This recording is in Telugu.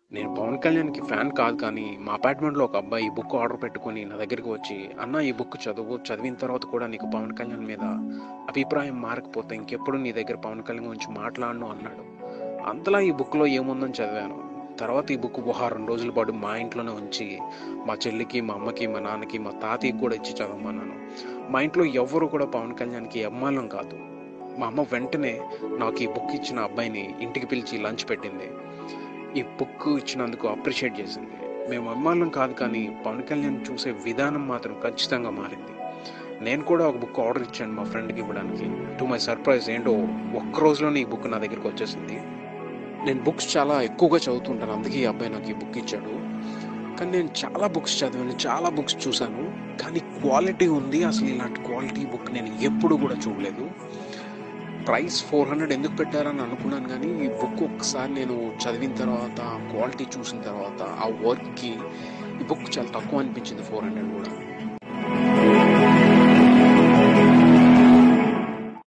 నేను పవన్ కళ్యాణ్కి ఫ్యాన్ కాదు కానీ మా అపార్ట్మెంట్లో ఒక అబ్బాయి ఈ బుక్ ఆర్డర్ పెట్టుకుని నా దగ్గరికి వచ్చి అన్న ఈ బుక్ చదువు చదివిన తర్వాత కూడా నీకు పవన్ కళ్యాణ్ మీద అభిప్రాయం మారకపోతే ఇంకెప్పుడు నీ దగ్గర పవన్ కళ్యాణ్ గురించి మాట్లాడను అన్నాడు అంతలా ఈ బుక్లో ఏముందని చదివాను తర్వాత ఈ బుక్ ఒక రెండు రోజుల పాటు మా ఇంట్లోనే ఉంచి మా చెల్లికి మా అమ్మకి మా నాన్నకి మా తాతయ్యకి కూడా ఇచ్చి చదవమన్నాను మా ఇంట్లో ఎవ్వరు కూడా పవన్ కళ్యాణ్కి అమ్మాలం కాదు మా అమ్మ వెంటనే నాకు ఈ బుక్ ఇచ్చిన అబ్బాయిని ఇంటికి పిలిచి లంచ్ పెట్టింది ఈ బుక్ ఇచ్చినందుకు అప్రిషియేట్ చేసింది మేము అమ్మాలం కాదు కానీ పవన్ కళ్యాణ్ చూసే విధానం మాత్రం ఖచ్చితంగా మారింది నేను కూడా ఒక బుక్ ఆర్డర్ ఇచ్చాను మా ఫ్రెండ్కి ఇవ్వడానికి టు మై సర్ప్రైజ్ ఏంటో ఒక్క రోజులోనే ఈ బుక్ నా దగ్గరికి వచ్చేసింది నేను బుక్స్ చాలా ఎక్కువగా చదువుతుంటాను అందుకే ఈ అబ్బాయి నాకు ఈ బుక్ ఇచ్చాడు కానీ నేను చాలా బుక్స్ చదివాను చాలా బుక్స్ చూశాను కానీ క్వాలిటీ ఉంది అసలు ఇలాంటి క్వాలిటీ బుక్ నేను ఎప్పుడు కూడా చూడలేదు ప్రైస్ ఫోర్ హండ్రెడ్ ఎందుకు పెట్టారని అనుకున్నాను కానీ ఈ బుక్ ఒకసారి నేను చదివిన తర్వాత క్వాలిటీ చూసిన తర్వాత ఆ వర్క్కి ఈ బుక్ చాలా తక్కువ అనిపించింది ఫోర్ హండ్రెడ్ కూడా